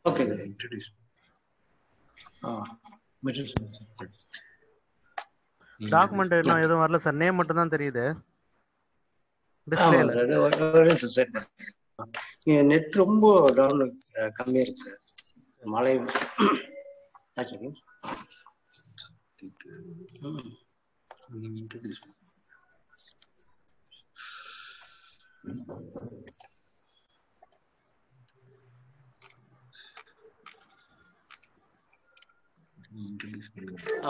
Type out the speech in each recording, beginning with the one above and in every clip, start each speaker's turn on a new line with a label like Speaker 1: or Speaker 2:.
Speaker 1: Okay
Speaker 2: introduce
Speaker 1: middle
Speaker 3: document இன்னும் எதுவும் வரல சார் நேம் மட்டும் தான் தெரியுது
Speaker 1: ஆமா
Speaker 3: டிஸ்பிளேல
Speaker 1: சார் ஒரு- ஒரு நிமிஷம் செட் பண்ண நெட் ரொம்ப டவுன் கம்மியா இருக்கு மழை ஆச்சு ம்.
Speaker 2: நீங்க introduce introduce பண்ணுங்க
Speaker 1: ஆ.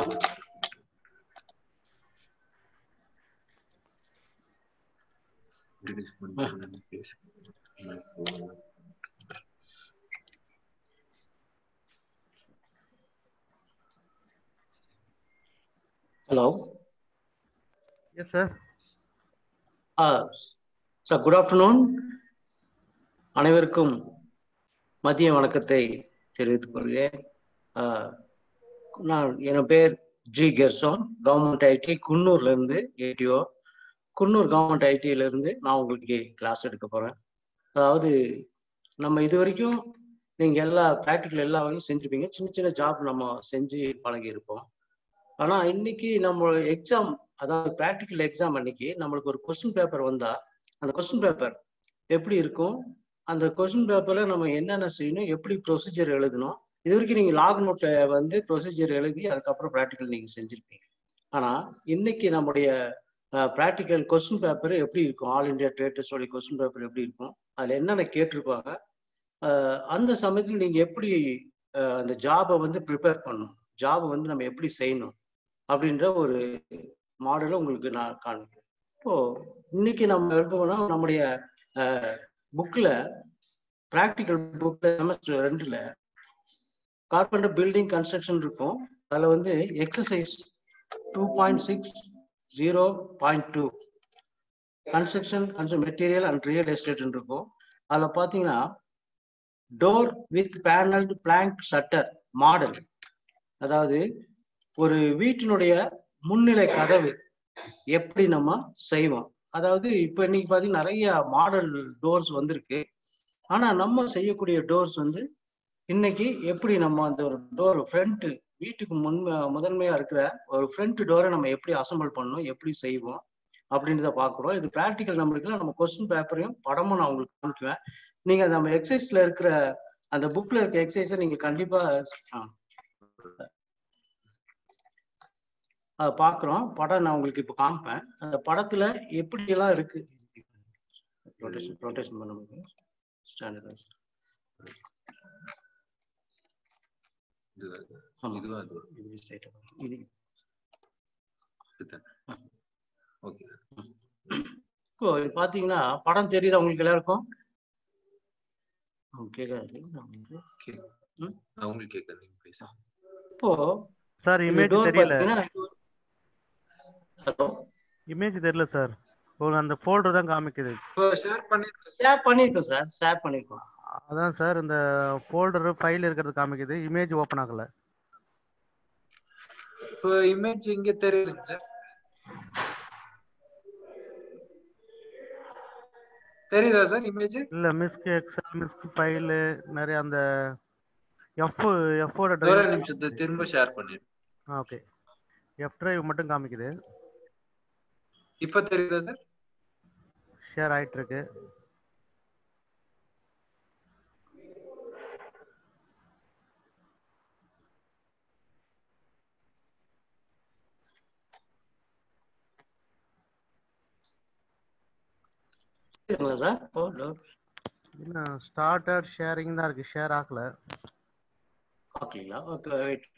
Speaker 2: introduce பண்ணுங்க பேசுங்க
Speaker 1: ஹலோ
Speaker 3: எஸ் சார்
Speaker 1: ஆ சார் குட் ஆஃப்டர்நூன் அனைவருக்கும் மதிய வணக்கத்தை தெரிவித்துக் கொள்கிறேன் ஆ, நான் என் பேர் ஜி கெர்சோன் கவர்மெண்ட் ஐடி குன்னூர்ல இருந்து ஏடிஓ குன்னூர் கவர்மெண்ட் ஐடியில இருந்து நான் உங்களுக்கு கிளாஸ் எடுக்க போறேன் அதாவது நம்ம இது வரைக்கும் நீங்க எல்லா ப்ராக்டிக்கல் எல்லா வகையும் செஞ்சிருப்பீங்க சின்ன சின்ன ஜாப் நம்ம செஞ்சு பழகி இருப்போம் ஆனா இன்னைக்கு நம்ம எக்ஸாம் அதாவது ப்ராக்டிக்கல் எக்ஸாம் அன்னைக்கு நம்மளுக்கு ஒரு கொஸ்டின் பேப்பர் வந்தா அந்த கொஸ்டின் பேப்பர் எப்படி இருக்கும் அந்த கொஸ்டின் பேப்பர்ல நம்ம என்னென்ன செய்யணும் எப்படி ப்ரொசீஜர் எழுதணும் இது வரைக்கும் நீங்க லாக் நோட்ல வந்து ப்ரொசீஜர் எழுதி அதுக்கப்புறம் ப்ராக்டிக்கல் நீங்க செஞ்சிருப்பீங்க ஆனா இன்னைக்கு நம்முடைய ப்ராக்டிக்கல் கொஸ்டின் பேப்பர் எப்படி இருக்கும் ஆல் இந்தியா ட்ரேட் டெஸ்டோடைய கொஸ்டின் பேப்பர் எப்படி இருக்கும் அதுல என்னென்ன கேட்டிருப்பாங்க அஹ் அந்த சமயத்தில் நீங்க எப்படி அஹ் அந்த ஜாபை வந்து ப்ரிப்பேர் பண்ணணும் ஜாபை வந்து நம்ம எப்படி செய்யணும் அப்படின்ற ஒரு மாடலை உங்களுக்கு நான் காண்பிக்கிறேன் இப்போ இன்னைக்கு நம்ம எடுக்கணும்னா நம்முடைய புக்ல ப்ராக்டிக்கல் புக்ல செமஸ்டர் ரெண்டுல கார்பெண்டர் பில்டிங் கன்ஸ்ட்ரக்ஷன் இருக்கும் அதுல வந்து exercise two point six zero point two construction material and real estate இருக்கும் அதுல பாத்தீங்கன்னா door with panelled plank shutter model அதாவது ஒரு வீட்டினுடைய முன்னிலை கதவு எப்படி நம்ம செய்வோம் அதாவது இப்ப இன்னைக்கு பாத்தீங்கன்னா நிறைய மாடல் டோர்ஸ் வந்திருக்கு ஆனா நம்ம செய்யக்கூடிய டோர்ஸ் வந்து இன்னைக்கு எப்படி நம்ம அந்த ஒரு டோர் ஃப்ரண்ட் வீட்டுக்கு முன் முதன்மையா இருக்கிற ஒரு ஃப்ரண்ட் டோரை நம்ம எப்படி அசம்பிள் பண்ணணும் எப்படி செய்வோம் அப்படின்றத பாக்குறோம் இது ப்ராக்டிக்கல் நம்மளுக்கு நம்ம கொஸ்டின் பேப்பரையும் படமும் நான் உங்களுக்கு காமிக்குவேன் நீங்க நம்ம எக்ஸசைஸ்ல இருக்கிற அந்த புக்ல இருக்க எக்ஸசைஸை நீங்க கண்டிப்பா ஆ, அதை பார்க்குறோம் படம் நான் உங்களுக்கு இப்போ காமிப்பேன் அந்த படத்துல எப்படி எல்லாம் இருக்கு ரொட்டேஷன் ரொட்டேஷன் பண்ண முடியும் ஸ்டாண்டர்டைஸ்
Speaker 2: இது
Speaker 1: ஆமா
Speaker 2: இதுவா அது
Speaker 1: இது straight ஆ. இது
Speaker 2: இதுதான் ஓகே
Speaker 1: இப்போ இது பாத்தீங்கன்னா படம் தெரியுதா உங்களுக்கு எல்லாருக்கும் அவங்க கேட்காது உங்களுக்கு.
Speaker 2: அவங்களுக்கு கேட்க நீங்க பேசுங்க
Speaker 1: இப்போ
Speaker 3: சார்
Speaker 1: இந்த
Speaker 3: இமேஜ்
Speaker 1: door
Speaker 3: தெரியல
Speaker 1: பாத்தீங்கன்னா ஹலோ
Speaker 3: இமேஜ் தெரியல சார் ஒரு அந்த ஃபோல்டர் தான் காமிக்குது
Speaker 2: இப்போ ஷேர் பண்ணிருக்கேன்
Speaker 1: ஷேர் பண்ணிருக்கோம் சார் ஷேர் பண்ணிருக்கோம்
Speaker 3: அதான் சார் இந்த ஃபோல்டர் ஃபைல் இருக்கிறது காமிக்குது இமேஜ் ஓப்பன் ஆகல
Speaker 2: இப்போ இமேஜ் இங்க தெரியுது சார் தெரியுதா சார் இமேஜ்
Speaker 3: இல்ல மிஸ்க் எக்ஸல் மிஸ்க் ஃபைல் நிறைய அந்த எஃப் எஃபோட
Speaker 2: ஒரு
Speaker 3: டிரைவ்
Speaker 2: நிமிஷத்தை திரும்ப ஷேர் பண்ணிருக்கேன்
Speaker 3: ஓகே எஃப் டிரைவ் மட்டும் காமிக்குது
Speaker 2: இப்ப தெரியுதா சார்
Speaker 3: ஷேர் ஆயிட்டு இருக்கு
Speaker 1: இருக்குங்களா சார் இப்போ door
Speaker 3: இன்னும் ஸ்டார்டட் ஷேரிங் தான் இருக்கு ஷேர் ஆகல
Speaker 1: ஓகேங்களா ஓகே வெயிட்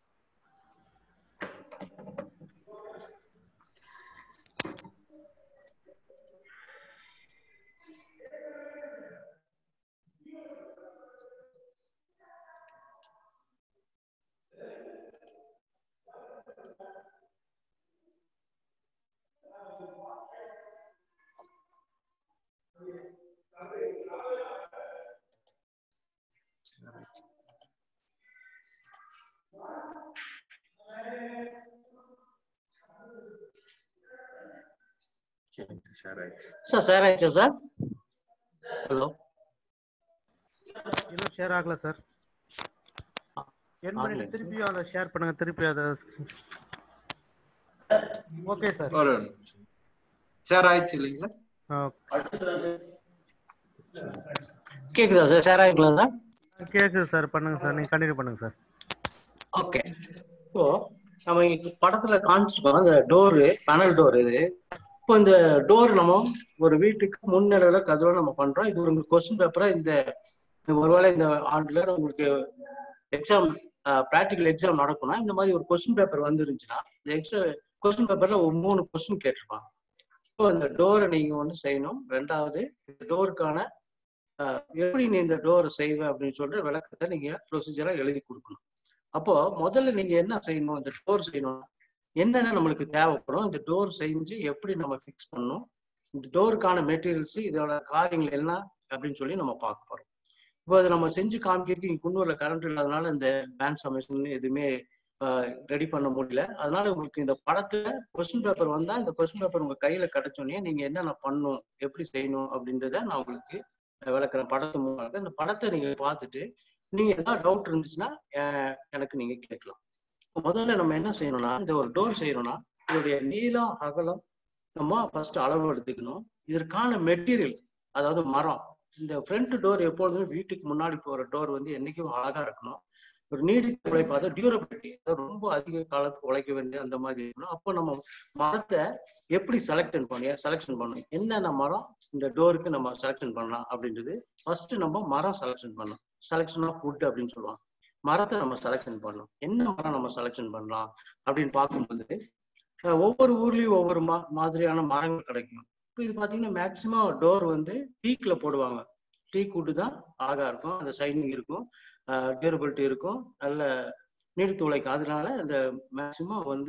Speaker 2: ஷேர் ஆயிடுச்சு
Speaker 1: சார் ஷேர் ஆயிடுச்சா சார் ஹலோ
Speaker 3: இன்னும் ஷேர் ஆகல சார் என் பண்ணிட்டு
Speaker 1: ஆன்லைன்.
Speaker 3: திருப்பியும் அதை ஷேர் பண்ணுங்க திருப்பி அதை ஓகே சார்
Speaker 2: ஒரு ஷேர் ஆயிடுச்சு இல்லைங்க சார்
Speaker 1: கேக்குதா சார் ஷேர் ஆகிக்கலாம் சார்
Speaker 3: கேக்குது சார் பண்ணுங்க சார் நீங்க கண்டினியூ பண்ணுங்க சார்
Speaker 1: ஓகே இப்போ நம்ம இங்க படத்துல காமிச்சிருக்கோம் அந்த டோரு பனல் டோர் இது இப்போ இந்த டோர் நம்ம ஒரு வீட்டுக்கு முன்னிலையில கதவை நம்ம பண்றோம் இது உங்களுக்கு கொஸ்டின் பேப்பரா இந்த ஒருவேளை இந்த ஆண்டுல உங்களுக்கு எக்ஸாம் ப்ராக்டிக்கல் எக்ஸாம் நடக்கும்னா இந்த மாதிரி ஒரு கொஸ்டின் பேப்பர் வந்துருந்துச்சுன்னா இந்த எக்ஸ்ட்ரா கொஸ்டின் பேப்பர்ல ஒரு மூணு கொஸ்டின் கேட்டிருப்பாங்க இப்போ இந்த டோரை நீங்க ஒன்று செய்யணும் ரெண்டாவது இந்த டோருக்கான எப்படி நீ இந்த டோரை செய்வ அப்படின்னு சொல்லிட்டு விளக்கத்தை நீங்க ப்ரொசீஜரா எழுதி கொடுக்கணும் அப்போ முதல்ல நீங்க என்ன செய்யணும் இந்த டோர் செய்யணும் என்னென்ன நம்மளுக்கு தேவைப்படும் இந்த டோர் செஞ்சு எப்படி நம்ம ஃபிக்ஸ் பண்ணணும் இந்த டோருக்கான மெட்டீரியல்ஸ் இதோட காரியங்கள் என்ன அப்படின்னு சொல்லி நம்ம பார்க்க போறோம் இப்போ அதை நம்ம செஞ்சு காமிக்கிறதுக்கு இங்க குன்னூர்ல கரண்ட் இல்லாதனால இந்த பேன் சமேஷன் எதுவுமே ரெடி பண்ண முடியல அதனால உங்களுக்கு இந்த படத்துல கொஸ்டின் பேப்பர் வந்தா இந்த கொஸ்டின் பேப்பர் உங்க கையில கிடைச்சோடனே நீங்க என்னென்ன பண்ணணும் எப்படி செய்யணும் அப்படின்றத நான் உங்களுக்கு விளக்குறேன் படத்து மூலமாக இந்த படத்தை நீங்க பார்த்துட்டு நீங்க ஏதாவது டவுட் இருந்துச்சுன்னா அஹ் எனக்கு நீங்க கேட்கலாம் இப்ப முதல்ல நம்ம என்ன செய்யணும்னா இந்த ஒரு டோர் செய்யணும்னா இதோடைய நீளம் அகலம் நம்ம ஃபர்ஸ்ட் அளவு எடுத்துக்கணும் இதற்கான மெட்டீரியல் அதாவது மரம் இந்த ஃப்ரண்ட் டோர் எப்பொழுதுமே வீட்டுக்கு முன்னாடி போற டோர் வந்து என்னைக்கும் அழகா இருக்கணும் ஒரு நீடித்த உழைப்பு அதாவது டியூரபிலிட்டி அதாவது ரொம்ப அதிக காலத்துக்கு உழைக்க வேண்டிய அந்த மாதிரி இருக்கணும் அப்போ நம்ம மரத்தை எப்படி செலக்ஷன் பண்ணி செலெக்ஷன் பண்ணணும் என்னென்ன மரம் இந்த டோருக்கு நம்ம செலெக்ஷன் பண்ணலாம் அப்படின்றது ஃபர்ஸ்ட் நம்ம மரம் செலெக்ஷன் பண்ணணும் செலெக்ஷன் ஆஃப் வுட் அப்படின்னு சொல்லுவாங்க மரத்தை நம்ம செலெக்ஷன் பண்ணணும் என்ன மரம் நம்ம செலெக்ஷன் பண்ணலாம் அப்படின்னு பார்க்கும்போது அஹ் ஒவ்வொரு ஊர்லயும் ஒவ்வொரு மா மாதிரியான மரங்கள் கிடைக்கும் இப்போ இது பார்த்தீங்கன்னா மேக்சிமம் டோர் வந்து டீக்ல போடுவாங்க டீக் வுட்டு தான் அழகா இருக்கும் அந்த ஷைனிங் இருக்கும் டியூரபிலிட்டி இருக்கும் நல்ல நீடித்து உழைக்கும் அதனால இந்த மேக்சிமம் வந்து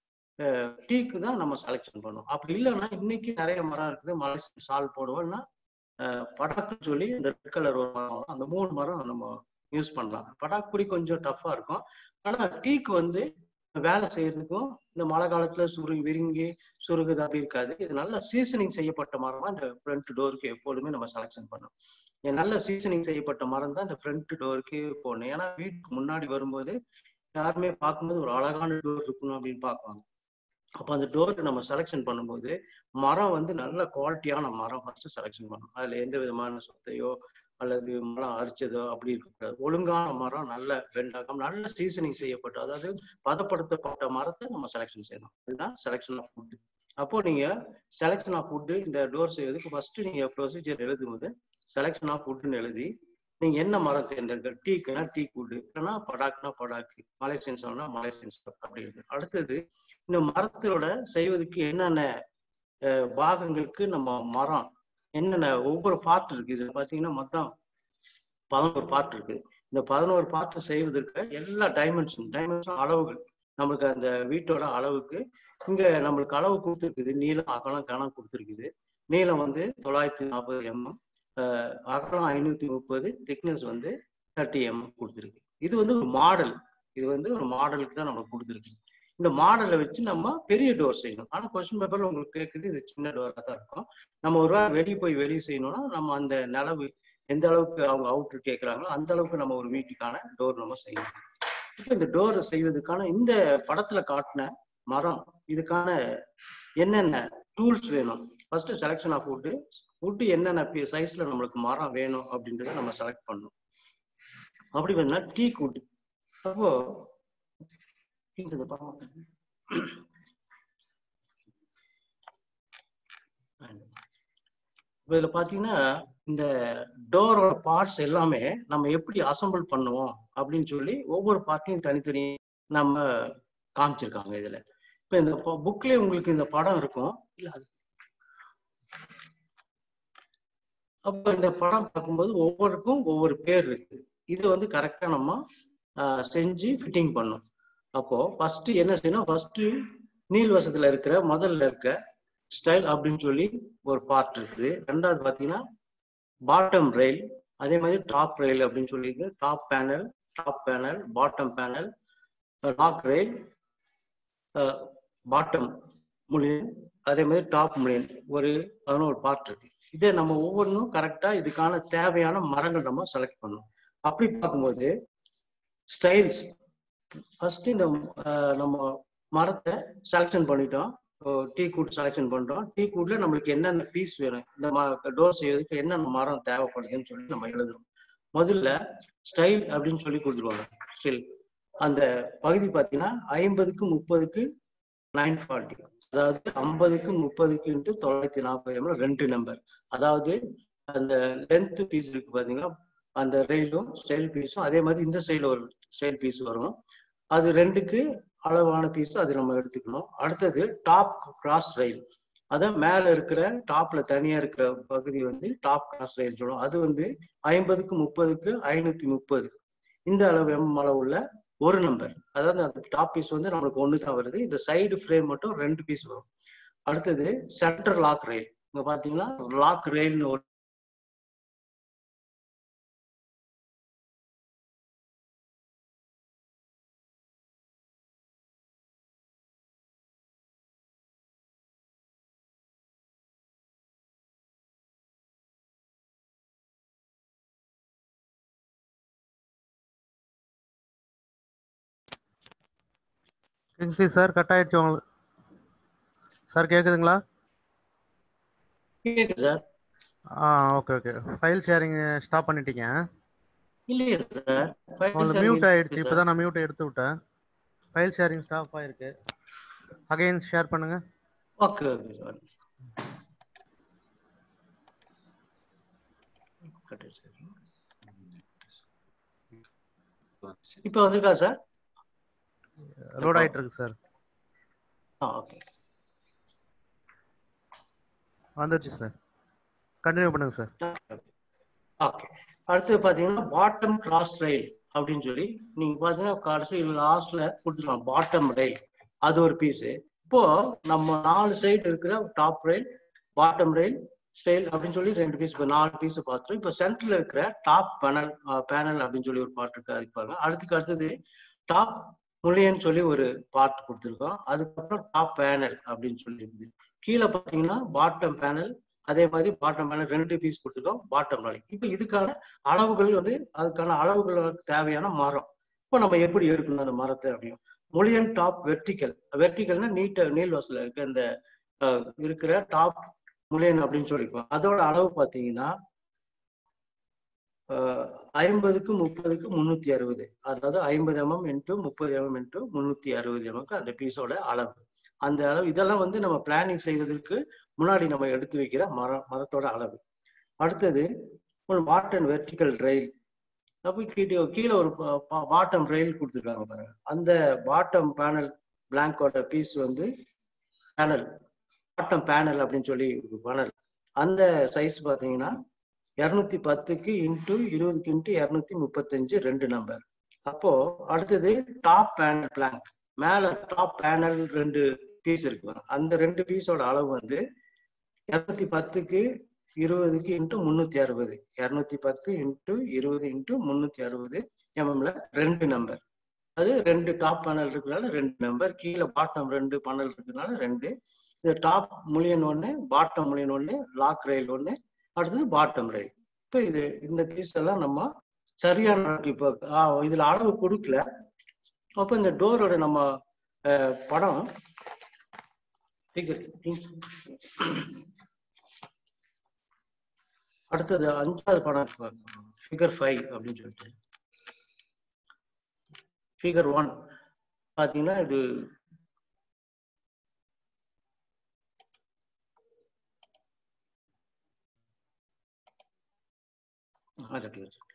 Speaker 1: டீக்கு தான் நம்ம செலெக்ஷன் பண்ணுவோம் அப்படி இல்லைன்னா இன்னைக்கு நிறைய மரம் இருக்குது மலை சால் போடுவோம் இல்லைன்னா படாக்குன்னு சொல்லி இந்த ரெட் கலர் ஒரு மரம் அந்த மூணு மரம் நம்ம யூஸ் பண்ணலாம் படாக்குடி கொஞ்சம் டஃப்பா இருக்கும் ஆனா டீக்கு வந்து வேலை செய்யறதுக்கும் இந்த மழை காலத்துல சுருங்கி விருங்கி சுருகுது அப்படி இருக்காது இது நல்ல சீசனிங் செய்யப்பட்ட மரமா இந்த ஃப்ரண்ட் டோருக்கு எப்போதுமே நம்ம செலெக்ஷன் பண்ணணும் நல்ல சீசனிங் செய்யப்பட்ட மரம் தான் இந்த ஃப்ரண்ட் டோருக்கு போகணும் ஏன்னா வீட்டுக்கு முன்னாடி வரும்போது யாருமே பார்க்கும்போது ஒரு அழகான டோர் இருக்கணும் அப்படின்னு பார்க்குவாங்க அப்போ அந்த டோருக்கு நம்ம செலெக்ஷன் பண்ணும்போது மரம் வந்து நல்ல குவாலிட்டியான மரம் ஃபர்ஸ்ட் செலெக்ஷன் பண்ணணும் அதுல எந்த விதமான சொத்தையோ அல்லது மரம் அரிச்சதோ அப்படி இருக்கக்கூடாது ஒழுங்கான மரம் நல்ல வெண்டாகம் நல்ல சீசனிங் செய்யப்பட்ட அதாவது பதப்படுத்தப்பட்ட மரத்தை நம்ம செலெக்ஷன் செய்யணும் இதுதான் செலெக்ஷன் ஆஃப் ஃபுட்டு அப்போ நீங்க செலெக்ஷன் ஆஃப் ஃபுட்டு இந்த டோர் செய்வதற்கு ஃபர்ஸ்ட் நீங்க ப்ரொசீஜர் எழுதும்போது செலெக்ஷன் ஆஃப் ஃபுட்டுன்னு எழுதி நீங்க என்ன மரம் தேர்ந்தெடுக்க டீக்குனா டீ கூடு இல்லைன்னா படாக்குனா படாக்கு மலேசியன் சொன்னா மலேசியன் அப்படி இருக்கு அடுத்தது இந்த மரத்தோட செய்வதற்கு என்னென்ன பாகங்களுக்கு நம்ம மரம் என்னென்ன ஒவ்வொரு பார்ட் இருக்கு இது பாத்தீங்கன்னா மொத்தம் பதினோரு பார்ட் இருக்கு இந்த பதினோரு பார்ட் செய்வதற்கு எல்லா டைமென்ஷன் டைமென்ஷன் அளவுகள் நம்மளுக்கு அந்த வீட்டோட அளவுக்கு இங்க நம்மளுக்கு அளவு கொடுத்துருக்குது நீளம் அகலம் கணம் கொடுத்துருக்குது நீளம் வந்து தொள்ளாயிரத்தி நாற்பது எம்எம் அகலம் ஐநூத்தி முப்பது திக்னஸ் வந்து தேர்ட்டி எம்எம் கொடுத்துருக்கு இது வந்து ஒரு மாடல் இது வந்து ஒரு மாடலுக்கு தான் நம்மளுக்கு கொடுத்துருக்கு இந்த மாடலை வச்சு நம்ம பெரிய டோர் செய்யணும் ஆனால் கொஸ்டின் பேப்பர்ல உங்களுக்கு கேட்குறது இது சின்ன டோராக தான் இருக்கும் நம்ம ஒரு வேளை வெளியே போய் வெளியே செய்யணும்னா நம்ம அந்த நிலவு எந்த அளவுக்கு அவங்க அவுட்ரு கேட்குறாங்களோ அந்த அளவுக்கு நம்ம ஒரு வீட்டுக்கான டோர் நம்ம செய்யணும் இப்போ இந்த டோரை செய்வதற்கான இந்த படத்துல காட்டின மரம் இதுக்கான என்னென்ன டூல்ஸ் வேணும் first selection of wood wood என்னென்ன சைஸ்ல நம்மளுக்கு மரம் வேணும் அப்படின்றத நம்ம செலக்ட் பண்ணணும் அப்படி வேணா டீ வுட் அப்போ இந்த படம் இப்போ இதில் பார்த்தீங்கன்னா இந்த டோரோட பார்ட்ஸ் எல்லாமே நம்ம எப்படி அசம்பிள் பண்ணுவோம் அப்படின்னு சொல்லி ஒவ்வொரு பார்ட்டையும் தனித்தனி நம்ம காமிச்சிருக்காங்க இதில் இப்போ இந்த புக்லேயே உங்களுக்கு இந்த படம் இருக்கும் இல்லை அது அப்போ இந்த படம் பார்க்கும்போது ஒவ்வொருக்கும் ஒவ்வொரு பேர் இருக்கு இது வந்து கரெக்டாக நம்ம செஞ்சு ஃபிட்டிங் பண்ணும் அப்போ ஃபர்ஸ்ட் என்ன செய்யணும் ஃபர்ஸ்ட் நீள்வசத்துல இருக்கிற முதல்ல இருக்க ஸ்டைல் அப்படின்னு சொல்லி ஒரு பார்ட் இருக்குது ரெண்டாவது பார்த்தீங்கன்னா பாட்டம் ரெயில் அதே மாதிரி டாப் ரெயில் அப்படின்னு சொல்லியிருக்கு top panel top panel bottom panel lock rail bottom முழியன் அதே மாதிரி டாப் முழியன் ஒரு பதினோரு பார்ட் இருக்கு இதை நம்ம ஒவ்வொன்றும் கரெக்டா இதுக்கான தேவையான மரங்கள் நம்ம செலக்ட் பண்ணணும் அப்படி பார்க்கும்போது ஸ்டைல்ஸ் ஃபர்ஸ்ட் இந்த அஹ், நம்ம மரத்தை செலக்ஷன் பண்ணிட்டோம் டீ கூட் செலக்ஷன் பண்றோம் டீ கூட்ல நம்மளுக்கு என்னென்ன பீஸ் வேணும் இந்த டோர் செய்யறதுக்கு என்னென்ன மரம் தேவைப்படுதுன்னு சொல்லி நம்ம எழுதுறோம் முதல்ல ஸ்டைல் அப்படின்னு சொல்லி கொடுத்துருவாங்க ஸ்டைல் அந்த பகுதி பார்த்தீங்கன்னா ஐம்பதுக்கு முப்பதுக்கு நைன் ஃபார்ட்டி அதாவது ஐம்பதுக்கு முப்பதுக்கு தொள்ளாயிரத்தி நாற்பது எம்எல் ரெண்டு நம்பர் அதாவது அந்த லென்த் பீஸ் இருக்கு பாத்தீங்கன்னா அந்த ரெயிலும் ஸ்டைல் பீஸும் அதே மாதிரி இந்த சைடில் ஒரு ஸ்டைல் பீஸ் வரும் அது ரெண்டுக்கு அளவான பீஸ் அது நம்ம எடுத்துக்கணும் அடுத்தது டாப் கிராஸ் ரயில் அதான் மேல இருக்கிற டாப்ல தனியா இருக்கிற பகுதி வந்து டாப் கிராஸ் ரயில் சொல்லுவோம் அது வந்து ஐம்பதுக்கு முப்பதுக்கு ஐநூத்தி முப்பது இந்த அளவு எம் அளவுள்ள ஒரு நம்பர் அதாவது அந்த டாப் பீஸ் வந்து நம்மளுக்கு ஒன்று தான் வருது இந்த சைடு ஃப்ரேம் மட்டும் ரெண்டு பீஸ் வரும் அடுத்தது சென்டர் லாக் ரயில் இங்க பாத்தீங்கன்னா லாக் ரயில்னு ஒரு
Speaker 3: கிங்ஸ்லி சார் கட் ஆயிடுச்சு உங்களுக்கு சார் கேக்குதுங்களா
Speaker 1: கேக்குது சார்
Speaker 3: ஆ okay okay file sharing stop பண்ணிட்டீங்க
Speaker 1: இல்லையே சார்
Speaker 3: உங்களுக்கு மியூட் ஆயிடுச்சு இப்போதான் நான் மியூட் எடுத்து விட்டேன் ஃபைல் ஷேரிங் ஸ்டாப் ஆயிருக்கு அகைன் ஷேர் பண்ணுங்க
Speaker 1: ஓகே ஓகே சார் இப்போ வந்திருக்கா சார்
Speaker 3: லோட் ஆயிட்டு இருக்கு சார்
Speaker 1: ஆ ஓகே
Speaker 3: வந்துருச்சு சார் கண்டினியூ பண்ணுங்க சார்
Speaker 1: ஓகே அடுத்து பாத்தீங்கன்னா பாட்டம் கிராஸ் ரயில் அப்படின்னு சொல்லி நீங்க பாத்தீங்கன்னா கடைசி லாஸ்ட்ல கொடுத்துருவாங்க பாட்டம் ரயில் அது ஒரு பீஸ் இப்போ நம்ம நாலு சைடு இருக்கிற top rail bottom rail stile அப்படின்னு சொல்லி ரெண்டு பீஸ் இப்போ நாலு பீஸ் பார்த்துரும் இப்போ சென்டர்ல இருக்கிற டாப் பேனல் பேனல் அப்படின்னு சொல்லி ஒரு பார்ட் இருக்கு அதுக்கு பாருங்க அடுத்துக்கு அடுத்தது டாப் முள்ளியன்னு சொல்லி ஒரு பார்ட் கொடுத்துருக்கோம் அதுக்கப்புறம் டாப் பேனல் அப்படின்னு சொல்லி இருக்குது கீழே பார்த்தீங்கன்னா பாட்டம் பேனல் அதே மாதிரி பாட்டம் பேனல் ரெண்டு பீஸ் கொடுத்துருக்கோம் பாட்டம் நாளைக்கு இப்போ இதுக்கான அளவுகள் வந்து அதுக்கான அளவுகளுக்கு தேவையான மரம் இப்போ நம்ம எப்படி எடுக்கணும் அந்த மரத்தை அப்படின்னு மொழியன் டாப் வெர்டிக்கல் வெர்டிக்கல்னா நீட்ட நீள்வாசல இருக்க இந்த அஹ், இருக்கிற டாப் முழியன் அப்படின்னு சொல்லிக்குவோம் அதோட அளவு பார்த்தீங்கன்னா அஹ், ஐம்பதுக்கு முப்பதுக்கு முந்நூற்றி அறுபது அதாவது ஐம்பது எம்எம் இன்ட்டு முப்பது எம்எம் இன்ட்டு முந்நூற்றி அறுபது எம்எம்க்கு அந்த பீஸோட அளவு அந்த அளவு இதெல்லாம் வந்து நம்ம பிளானிங் செய்வதற்கு முன்னாடி நம்ம எடுத்து வைக்கிற மரம் மரத்தோட அளவு அடுத்தது ஒரு பாட்டன் வெர்டிக்கல் ரயில் அப்போ கீழே கீழே ஒரு பாட்டம் ரயில் கொடுத்துருக்காங்க பாருங்க அந்த பாட்டம் பேனல் பிளாங்கோட பீஸ் வந்து பேனல் பாட்டம் பேனல் அப்படின்னு சொல்லி பேனல் அந்த சைஸ் பார்த்தீங்கன்னா இரநூத்தி பத்துக்கு இன்ட்டு இருபதுக்கு இன்ட்டு இரநூத்தி முப்பத்தஞ்சு ரெண்டு நம்பர் அப்போ அடுத்தது டாப் பேனல் பிளாங்க் மேல டாப் பேனல் ரெண்டு பீஸ் இருக்கு பாருங்க. அந்த ரெண்டு பீஸோட அளவு வந்து இரநூத்தி பத்துக்கு இருபதுக்கு இன்ட்டு முந்நூற்றி அறுபது இரநூத்தி பத்து இன்ட்டு இருபது இன்ட்டு முந்நூற்றி அறுபது எம்எம்ல ரெண்டு நம்பர் அது ரெண்டு டாப் பேனல் இருக்கிறனால ரெண்டு நம்பர் கீழே பாட்டம் ரெண்டு பேனல் இருக்கிறனால ரெண்டு இது டாப் முழியன் ஒன்று பாட்டம் முழியன் ஒன்று லாக் ரயில் ஒன்று அடுத்தது பாட்டம் ரயில் இப்போ இது இந்த பீஸ் எல்லாம் நம்ம சரியான அளவுக்கு இப்போ ஆ, இதுல அளவு கொடுக்கல அப்போ இந்த டோரோட நம்ம அஹ், படம் figure- அடுத்தது அஞ்சாவது படம் ஃபிகர் ஃபைவ் அப்படின்னு சொல்லிட்டு ஃபிகர் ஒன் பாத்தீங்கன்னா இது அது அப்படி வச்சு.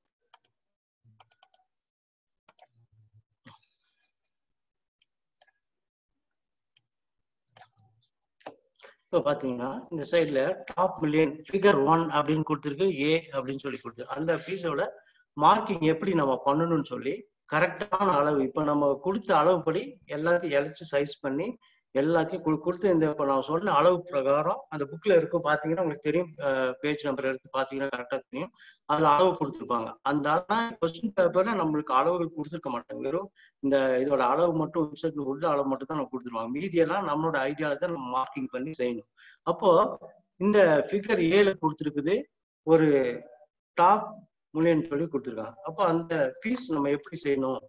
Speaker 1: இப்போ பாத்தீங்கன்னா இந்த சைடுல டாப் மில்லியன் ஃபிகர் ஒன் அப்படின்னு கொடுத்துருக்கு ஏ அப்படின்னு சொல்லி கொடுத்து அந்த பீஸோட மார்க்கிங் எப்படி நம்ம பண்ணணும்னு சொல்லி கரெக்டான அளவு இப்போ நம்ம கொடுத்த அளவுப்படி எல்லாத்தையும் இழைச்சு சைஸ் பண்ணி எல்லாத்தையும் கு- கொடுத்து இந்த இப்போ நான் சொன்ன அளவு பிரகாரம் அந்த புக்ல இருக்கும் பாத்தீங்கன்னா உங்களுக்கு தெரியும் பேஜ் நம்பர் எடுத்து பாத்தீங்கன்னா கரெக்டா தெரியும் அதுல அளவு கொடுத்துருப்பாங்க அந்த கொஸ்டின் பேப்பர்ல நம்மளுக்கு அளவுகள் கொடுத்துருக்க மாட்டாங்க வெறும் இந்த இதோட அளவு மட்டும் வெப்சைட்ல உள்ள அளவு மட்டும் தான் நம்ம கொடுத்துருவாங்க மீதியெல்லாம் நம்மளோட ஐடியால தான் நம்ம மார்க்கிங் பண்ணி செய்யணும் அப்போ இந்த ஃபிகர் ஏல கொடுத்துருக்குது ஒரு டாப் முல்லியன் சொல்லி கொடுத்துருக்காங்க அப்போ அந்த ஃபீஸ் நம்ம எப்படி செய்யணும்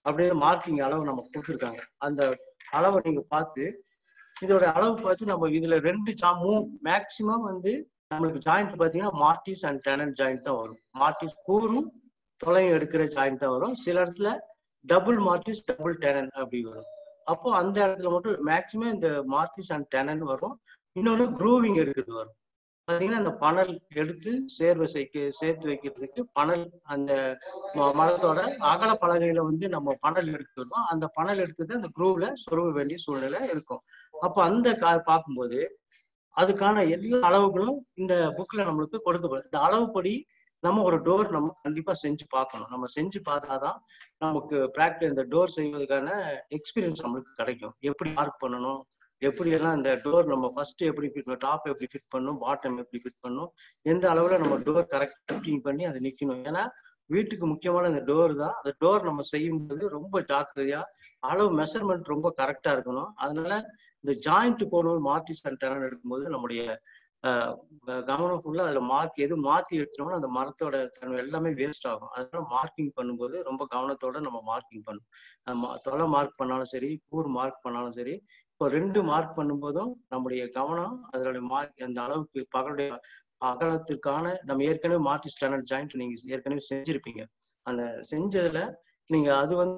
Speaker 1: அப்படியே மார்க்கிங் அளவு நம்ம கொடுத்துருக்காங்க அந்த அளவை நீங்க பார்த்து இதோட அளவு பார்த்து நம்ம இதுல ரெண்டு ஜா மூ மேக்சிமம் வந்து நம்மளுக்கு ஜாயிண்ட் பார்த்தீங்கன்னா மார்டிஸ் அண்ட் டெனன் ஜாயிண்ட் தான் வரும் மார்டிஸ் கூறும் தொலையும் எடுக்கிற ஜாயிண்ட் தான் வரும் சில இடத்துல டபுள் மார்டிஸ் டபுள் டெனன் அப்படி வரும் அப்போ அந்த இடத்துல மட்டும் மேக்சிமம் இந்த மார்டிஸ் அண்ட் டெனன் வரும் இன்னொன்று க்ரூவிங் எடுக்கிறது வரும் பார்த்தீங்கன்னா அந்த பனல் எடுத்து சேர்வை செய்க்கு சேர்த்து வைக்கிறதுக்கு பனல் அந்த ம- மரத்தோட அகல பலகையில வந்து நம்ம பனல் எடுக்கிறோம் அந்த பனல் எடுத்தது அந்த குரூவ்ல சொருக வேண்டிய சூழ்நிலை இருக்கும் அப்போ அந்த கா பார்க்கும்போது அதுக்கான எல்லா அளவுகளும் இந்த புக்ல நம்மளுக்கு கொடுக்கப்படும் இந்த அளவுப்படி நம்ம ஒரு டோர் நம்ம கண்டிப்பா செஞ்சு பார்க்கணும் நம்ம செஞ்சு பார்த்தாதான் நமக்கு ப்ராக்டிஸ் இந்த டோர் செய்வதற்கான எக்ஸ்பீரியன்ஸ் நம்மளுக்கு கிடைக்கும் எப்படி மார்க் பண்ணணும் எப்படி எல்லாம் இந்த டோர் நம்ம ஃபர்ஸ்ட் எப்படி ஃபிட் டாப் எப்படி ஃபிட் பண்ணணும் பாட்டம் எப்படி ஃபிட் பண்ணணும் எந்த அளவுல நம்ம டோர் கரெக்ட் ஃபிட்டிங் பண்ணி அது நிக்கணும் ஏன்னா வீட்டுக்கு முக்கியமான இந்த டோர் தான் அந்த டோர் நம்ம செய்யும்போது ரொம்ப ஜாக்கிரதையா அளவு மெஷர்மெண்ட் ரொம்ப கரெக்டா இருக்கணும் அதனால இந்த ஜாயிண்ட் போடும்போது மார்டிஸ் அண்ட் டெரன் எடுக்கும்போது நம்முடைய ஆஹ், க- கவனம் ஃபுல்லா அதுல மார்க் எது மாத்தி எடுத்தோம்னா அந்த மரத்தோட தன்மை எல்லாமே வேஸ்ட் ஆகும் அதனால மார்க்கிங் பண்ணும்போது ரொம்ப கவனத்தோட நம்ம மார்க்கிங் பண்ணணும் நம்ம தொலை மார்க் பண்ணாலும் சரி கூர் மார்க் பண்ணாலும் சரி இப்போ ரெண்டு மார்க் பண்ணும்போதும் நம்முடைய கவனம் அதனுடைய மார்க் அந்த அளவுக்கு பகலுடைய அகலத்திற்கான நம்ம ஏற்கனவே மார்டி ஸ்டாண்டர்ட் ஜாயிண்ட் நீங்க ஏற்கனவே செஞ்சிருப்பீங்க அந்த செஞ்சதுல நீங்க அது வந்து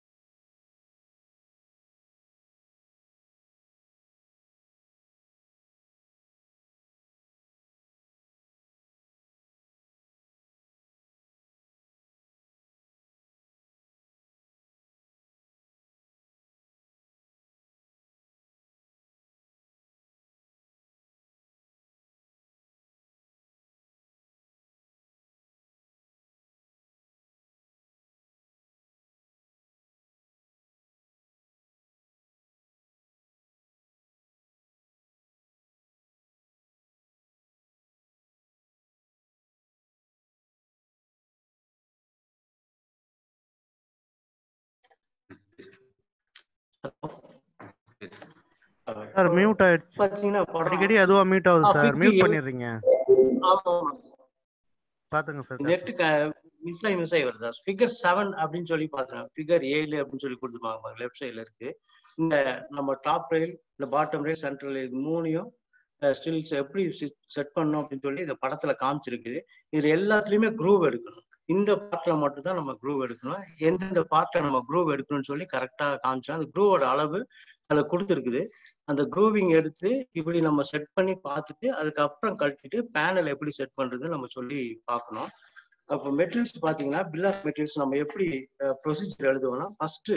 Speaker 3: சார் மியூட் ஆயிடுச்சு
Speaker 1: பாத்தீங்கன்னா படம்
Speaker 3: அடிக்கடி அதுவா மியூட் ஆகுது
Speaker 1: ஆ,
Speaker 3: சார்
Speaker 1: 50
Speaker 3: மியூட் பண்ணிடுறீங்க
Speaker 1: ஆமா, ஆமா.
Speaker 3: பாத்துங்க சார்
Speaker 1: நெட் மிஸ் ஆகி மிஸ் ஆகி வருதா ஃபிகர் செவன் அப்படின்னு சொல்லி பார்த்தேன் ஃபிகர் ஏழு அப்படின்னு சொல்லி கொடுத்துருப்பாங்க லெஃப்ட் சைடுல இருக்கு இந்த நம்ம டாப் ரயில் இந்த பாட்டம் ரயில் சென்ட்ரல் இது மூணையும் ஸ்டில்ஸ் எப்படி செட் பண்ணணும் அப்படின்னு சொல்லி இந்த படத்துல காமிச்சிருக்குது இது எல்லாத்துலயுமே குரூவ் எடுக்கணும் இந்த பார்ட்ல மட்டும் தான் நம்ம குரூவ் எடுக்கணும் எந்தெந்த பார்ட்ல நம்ம குரூவ் எடுக்கணும்னு சொல்லி கரெக்டா காமிச்சோம் அந்த குரூவோட அளவு அதுல கொடுத்துருக்குது அந்த குரூவிங் எடுத்து இப்படி நம்ம செட் பண்ணி பார்த்துட்டு அதுக்கப்புறம் கழட்டிட்டு பேனல் எப்படி செட் பண்றது நம்ம சொல்லி பார்க்கணும் அப்போ மெட்டீரியல்ஸ் பார்த்தீங்கன்னா பில் ஆஃப் மெட்டீரியல்ஸ் நம்ம எப்படி ப்ரொசீஜர் எழுதுவோம்னா ஃபர்ஸ்ட்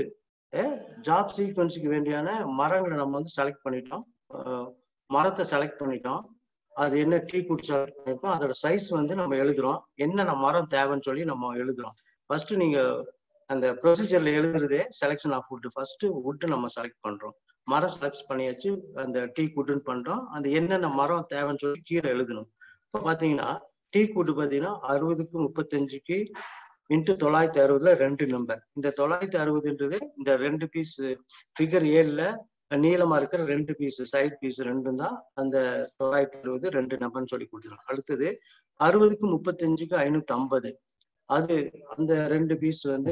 Speaker 1: ஜாப் சீக்வன்ஸுக்கு வேண்டியான மரங்களை நம்ம வந்து செலக்ட் பண்ணிட்டோம் அஹ், மரத்தை செலக்ட் பண்ணிட்டோம் அது என்ன டீ குட் செலக்ட் பண்ணிருக்கோம் அதோட சைஸ் வந்து நம்ம எழுதுறோம் என்னென்ன மரம் தேவைன்னு சொல்லி நம்ம எழுதுறோம் ஃபர்ஸ்ட் நீங்க அந்த ப்ரொசீஜர்ல எழுதுறதே selection of wood first wood நம்ம செலக்ட் பண்றோம் மரம் செலக்ட் பண்ணியாச்சு அந்த டீ குட்டுன்னு பண்றோம் அந்த என்னென்ன மரம் தேவைன்னு சொல்லி கீழே எழுதணும் இப்போ பாத்தீங்கன்னா டீ கூட்டு பாத்தீங்கன்னா அறுபதுக்கு முப்பத்தஞ்சுக்கு இன்ட்டு தொள்ளாயிரத்தி அறுபதுல ரெண்டு நம்பர் இந்த தொள்ளாயிரத்தி அறுபதுன்றது இந்த ரெண்டு பீஸ் ஃபிகர் ஏழுல நீளமா இருக்கிற ரெண்டு பீஸ் சைட் பீஸ் ரெண்டும் தான் அந்த தொள்ளாயிரத்தி அறுபது ரெண்டு நம்பர்னு சொல்லி கொடுத்துருவோம் அடுத்தது அறுபதுக்கு முப்பத்தஞ்சுக்கு ஐநூத்தி ஐம்பது அது அந்த ரெண்டு பீஸ் வந்து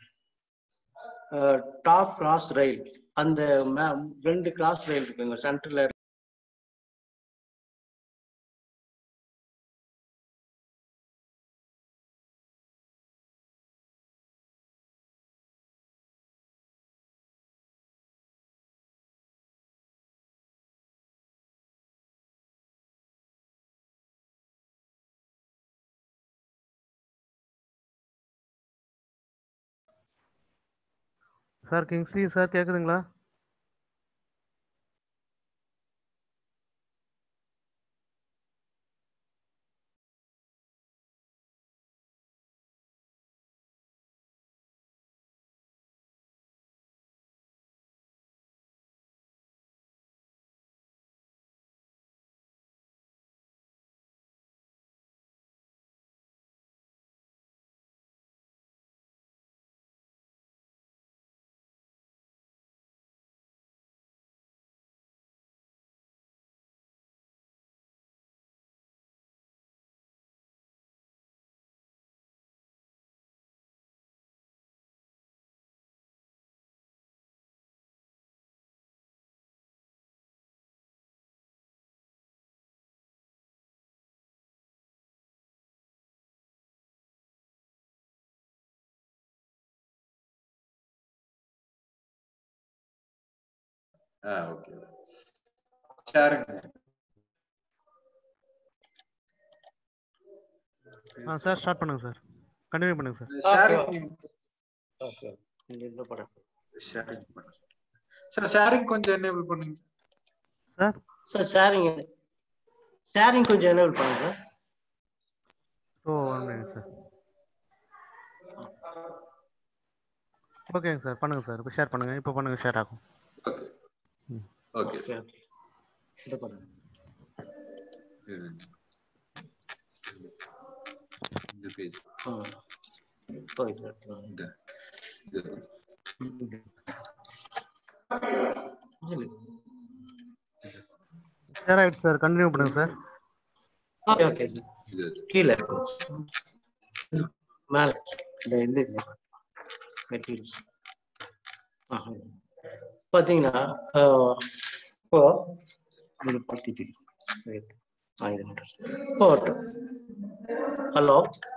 Speaker 1: டாப் கிராஸ் ரயில் அந்த மே- ரெண்டு கிராஸ் ரயில் இருக்குங்க சென்டர்ல
Speaker 3: சார் கிங்ஸ்லி சார் கேக்குதுங்களா
Speaker 2: ஆ ஓகே ஷேரிங்
Speaker 3: ஆ சார் ஸ்டார்ட் பண்ணுங்க சார் கண்டினியூ பண்ணுங்க சார்
Speaker 2: ஷேரிங்
Speaker 1: ஓகே நீங்க இந்த படம்
Speaker 2: ஷேரிங் பண்ணுங்க சார் ஷேரிங் கொஞ்சம் எனேபிள் பண்ணுங்க
Speaker 3: சார்
Speaker 1: சார் ஷேரிங் ஷேரிங் கொஞ்சம் எனேபிள் பண்ணுங்க sir
Speaker 3: oh one minute sir ஓகேங்க சார் பண்ணுங்க சார் இப்போ ஷேர் பண்ணுங்க இப்போ பண்ணுங்க ஷேர் ஆகும்
Speaker 2: ஓகே ஓகே
Speaker 1: ஓகே ஓகே இந்த படம்
Speaker 2: இந்த பேஜ்
Speaker 1: ஆ போயிட்டு இருக்கு.
Speaker 2: இந்த இது
Speaker 1: சொல்லு.
Speaker 3: ஷேர் ஆயிடுச்சு சார் கண்டினியூ பண்ணுங்க சார்
Speaker 1: ஓகே ஓகே சார்
Speaker 2: இது
Speaker 1: கீழே மேல இந்த இந்த மெட்டீரியல்ஸ் பாத்தீங்கன்னா ஆஹ், இப்போ இது பார்த்துட்டு போட்டோம் ஹலோ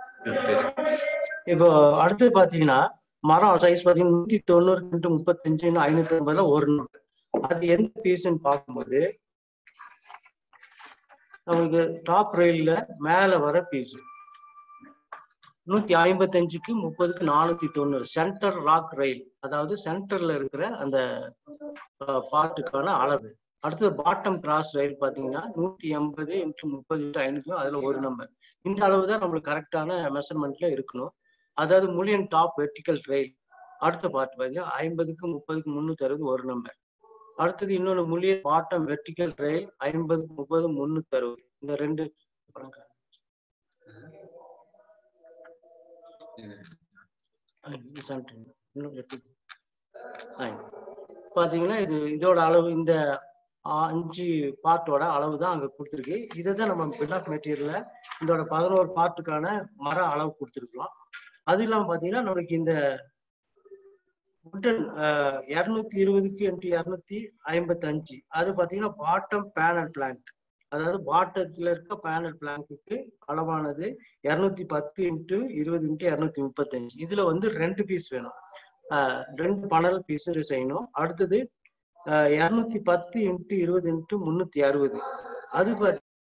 Speaker 1: இப்போ அடுத்து பாத்தீங்கன்னா மரம் சைஸ் பாத்தீங்கன்னா நூத்தி தொண்ணூறு இன்ட்டு முப்பத்தஞ்சு ஐநூத்தி ஐம்பதுல ஒரு நூறு அது எந்த பீஸ்ன்னு பார்க்கும்போது நமக்கு டாப் ரயில்ல மேல வர பீஸ் நூத்தி ஐம்பத்தஞ்சுக்கு முப்பதுக்கு நானூத்தி தொண்ணூறு சென்டர் ராக் ரயில் அதாவது சென்டர்ல இருக்கிற அந்த பார்ட்டுக்கான அளவு அடுத்தது பாட்டம் கிராஸ் ரயில் பாத்தீங்கன்னா நூத்தி எண்பது இன்ட்டு முப்பது இன்ட்டு ஐநூத்தி அதுல ஒரு நம்பர் இந்த அளவு தான் நம்மளுக்கு கரெக்டான மெஷர்மெண்ட்ல இருக்கணும் அதாவது முழியன் டாப் வெர்டிக்கல் ரயில் அடுத்த பார்ட் பாத்தீங்கன்னா ஐம்பதுக்கு முப்பதுக்கு முன்னூத்தி அறுபது ஒரு நம்பர் அடுத்தது இன்னொன்னு முழியன் பாட்டம் வெர்டிக்கல் ரயில் ஐம்பதுக்கு முப்பது முன்னூத்தி அறுபது இந்த ரெண்டு ஆ, இது center. இன்னும் வெட்டி. ஆ, பாத்தீங்கன்னா இது இதோட அளவு இந்த ஆ, அஞ்சு பார்ட்டோட அளவு தான் அங்க கொடுத்துருக்கு இதை தான் நம்ம பில் ஆஃப் மெட்டீரியல்ல இதோட பதினோரு பார்ட்டுக்கான மர அளவு கொடுத்துருக்கலாம் அது இல்லாம பாத்தீங்கன்னா நம்மளுக்கு இந்த உட்டன் இரநூத்தி இருபதுக்கு இன்ட்டு இரநூத்தி ஐம்பத்தி அஞ்சு அது பாத்தீங்கன்னா பாட்டம் பேனல் பிளாங்க் அதாவது பாட்டத்துல இருக்க பேனல் பிளாங்க்கு அளவானது இரநூத்தி பத்து இன்ட்டு இருபது இன்ட்டு இரநூத்தி முப்பத்தஞ்சு இதுல வந்து ரெண்டு பீஸ் வேணும் ஆஹ் ரெண்டு பனல் பீஸ் செய்யணும் அடுத்தது இரநூத்தி பத்து இன்ட்டு இருபது இன்ட்டு முன்னூத்தி அறுபது அது பாத்~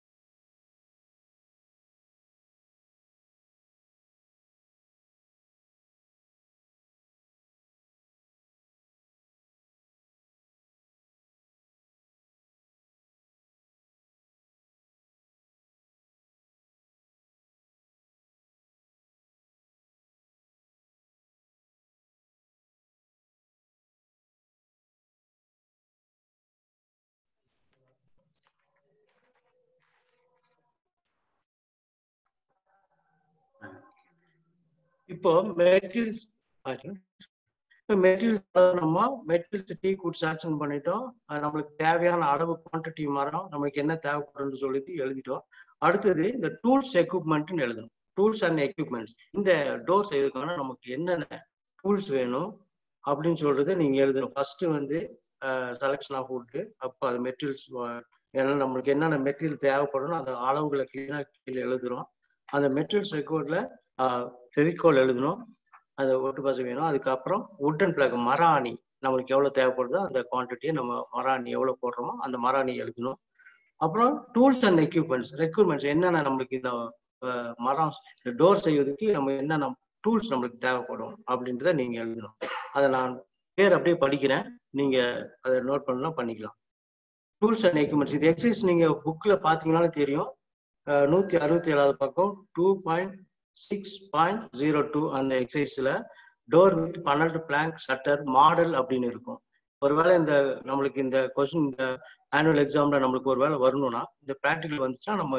Speaker 1: இப்போ மெட்டீரியல்ஸ் இப்போ மெட்டீரியல்ஸ் நம்ம மெட்டீரியல்ஸ் டீ குட் சாங்ஷன் பண்ணிட்டோம் அது நம்மளுக்கு தேவையான அளவு குவான்டிட்டி மரம் நம்மளுக்கு என்ன தேவைப்படும்னு சொல்லிட்டு எழுதிட்டோம் அடுத்தது இந்த டூல்ஸ் எக்யூப்மெண்ட்னு எழுதணும் டூல்ஸ் அண்ட் எக்யூப்மெண்ட்ஸ் இந்த டோர் செய்வதற்கான நமக்கு என்னென்ன டூல்ஸ் வேணும் அப்படின்னு சொல்றதை நீங்க எழுதணும் ஃபர்ஸ்ட் வந்து செலெக்ஷன் ஆஃப் வுட்டு அப்போ அது மெட்டீரியல்ஸ் ஏன்னா நம்மளுக்கு என்னென்ன மெட்டீரியல் தேவைப்படணும் அந்த அளவுகளை கிளீனாக கீழே எழுதுறோம் அந்த மெட்டீரியல்ஸ் ரெக்கார்ட்ல ஃபெவிகால் எழுதணும் அந்த ஒட்டு பசை வேணும் அதுக்கப்புறம் உட்டன் பிளாக் மராணி நம்மளுக்கு எவ்வளோ தேவைப்படுதோ அந்த குவான்டிட்டியை நம்ம மராணி எவ்வளோ போடுறோமோ அந்த மராணி எழுதணும் அப்புறம் டூல்ஸ் அண்ட் எக்யூப்மெண்ட்ஸ் ரெக்யூர்மெண்ட்ஸ் என்னென்ன நம்மளுக்கு இந்த அஹ், மரம் டோர் செய்வதற்கு நம்ம என்னென்ன டூல்ஸ் நம்மளுக்கு தேவைப்படும் அப்படின்றத நீங்க எழுதணும் அதை நான் பேர் அப்படியே படிக்கிறேன் நீங்க அதை நோட் பண்ணலாம் பண்ணிக்கலாம் டூல்ஸ் அண்ட் எக்யூப்மெண்ட்ஸ் இது எக்ஸசைஸ் நீங்க புக்ல பாத்தீங்கன்னாலும் தெரியும் அஹ், நூத்தி அறுபத்தி ஏழாவது பக்கம் two point six point zero two அந்த எக்ஸசைஸ்ல டோர் வித் பன்னெண்டு பிளாங்க் ஷட்டர் மாடல் அப்படின்னு இருக்கும் ஒருவேளை இந்த நம்மளுக்கு இந்த கொஸ்டின் இந்த ஆனுவல் எக்ஸாம்ல நம்மளுக்கு ஒருவேளை வரணும்னா இந்த ப்ராக்டிக்கல் வந்துச்சுன்னா நம்ம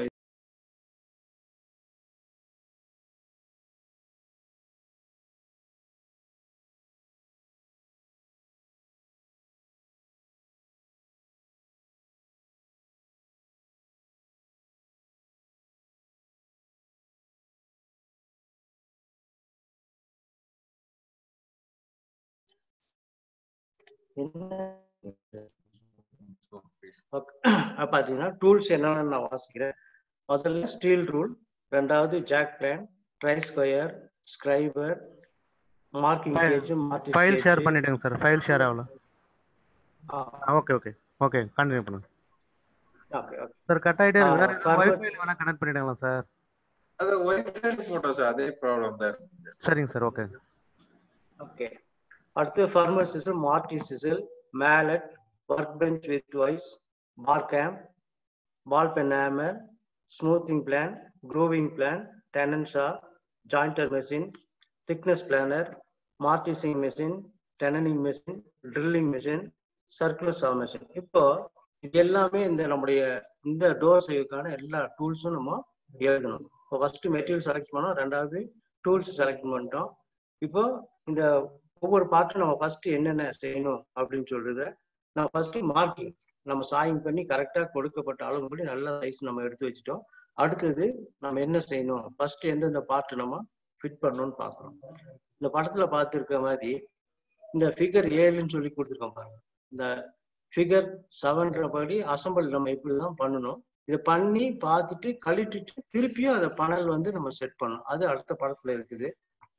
Speaker 1: என்ன பார்த்தீங்கன்னா டூல்ஸ் என்னென்னு நான் வாசிக்கிறேன் முதல்ல ஸ்டீல் ரூல் ரெண்டாவது jack plane try square scriber marking
Speaker 3: File-
Speaker 1: gauge marking
Speaker 3: file share பண்ணிடுங்க சார் ஃபைல் ஷேர் ஆகல ஓகே ஓகே ஓகே கண்டினியூ பண்ணுங்க
Speaker 1: ஓகே ஓகே
Speaker 3: சார் கட் ஆயிட்டே இருக்கு வேற
Speaker 1: ஆ, further-
Speaker 3: வைஃபை வேணா கனெக்ட் பண்ணிடுங்களா சார்
Speaker 2: அது ஒயிட் போட்டோம் சார் அதே ப்ராப்ளம் தான் இருக்கு.
Speaker 3: சரிங்க சார் ஓகே
Speaker 1: ஓகே அடுத்து firmer chisel mortise chisel mallet work bench with vice bar cramp ball peen hammer smoothing plan grooving plane tenon saw jointer machine thickness planer mortising machine tenoning machine drilling machine circular saw machine இப்போ இது எல்லாமே இந்த நம்முடைய இந்த door செய்வதற்கான எல்லா டூல்ஸும் நம்ம எழுதணும் இப்போ ஃபர்ஸ்ட் மெட்டீரியல் செலக்ட் பண்ணோம் ரெண்டாவது டூல்ஸ் செலக்ட் பண்ணிட்டோம் இப்போ இந்த ஒவ்வொரு பார்ட்டும் நம்ம ஃபர்ஸ்ட் என்னென்ன செய்யணும் அப்படின்னு சொல்றத நான் ஃபர்ஸ்ட் மார்க்கிங் நம்ம சாயிங் பண்ணி கரெக்டா கொடுக்கப்பட்ட அளவுபடி நல்ல சைஸ் நம்ம எடுத்து வச்சுட்டோம் அடுத்தது நம்ம என்ன செய்யணும் ஃபர்ஸ்ட் எந்தெந்த பார்ட் நம்ம ஃபிட் பண்ணணும்னு பார்க்கணும் இந்த படத்துல பார்த்துருக்க மாதிரி இந்த ஃபிகர் ஏழுன்னு சொல்லி கொடுத்துருக்கோம் பாருங்க இந்த ஃபிகர் செவன்ற படி அசம்பிள் நம்ம இப்படிதான் பண்ணணும் இதை பண்ணி பார்த்துட்டு கழட்டிட்டு திருப்பியும் அந்த பனல் வந்து நம்ம செட் பண்ணணும் அது அடுத்த படத்துல இருக்குது